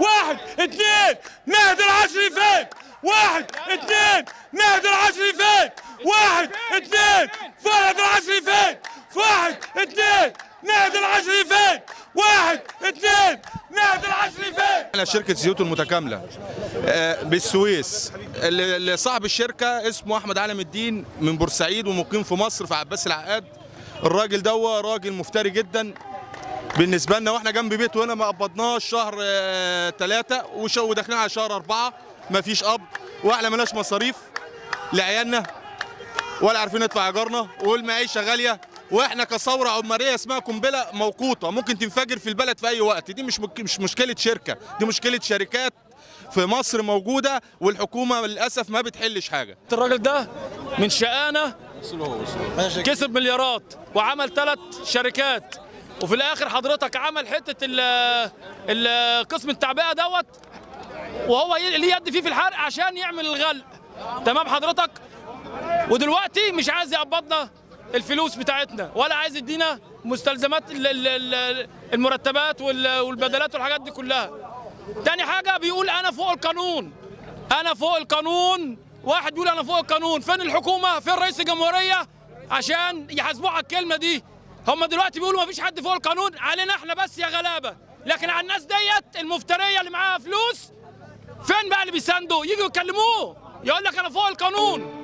واحد اثنين نهد العشري فين واحد اثنين نهد العشري فين واحد اثنين فرد العشري فين واحد اثنين نهد العشري فين واحد اثنين نهد العشري فين احنا شركه زيوت المتكامله آه، بالسويس اللي اللي صاحب الشركه اسمه احمد علم الدين من بورسعيد ومقيم في مصر في عباس العقاد الراجل ده راجل مفتري جدا بالنسبه لنا واحنا جنب بيته هنا ما قبضناش شهر ثلاثة وداخلين على شهر أربعة ما فيش قبض واحنا مالناش مصاريف لعيالنا ولا عارفين ندفع ايجارنا والمعيشه غاليه واحنا كثوره عمريه اسمها قنبله موقوته ممكن تنفجر في البلد في اي وقت دي مش مك- مش مشكله شركه دي مشكله شركات في مصر موجوده والحكومه للاسف ما بتحلش حاجه الراجل ده من شقانه كسب مليارات وعمل ثلاث شركات وفي الاخر حضرتك عمل حته ال- ال- قسم التعبئه دوت وهو ي- ليه يد فيه في الحرق عشان يعمل الغلق تمام حضرتك ودلوقتي مش عايز يقبضنا الفلوس بتاعتنا ولا عايز يدينا مستلزمات ال- ال- ال- المرتبات وال- والبدلات والحاجات دي كلها تاني حاجة بيقول أنا فوق القانون أنا فوق القانون واحد بيقول أنا فوق القانون فين الحكومة فين رئيس الجمهورية عشان يحاسبوه على الكلمة دي هم دلوقتي بيقولوا مفيش حد فوق القانون علينا احنا بس يا غلابة لكن على الناس ديت المفترية اللي معاها فلوس فين بقى اللي بيساندوا يجوا يكلموه يقول لك أنا فوق القانون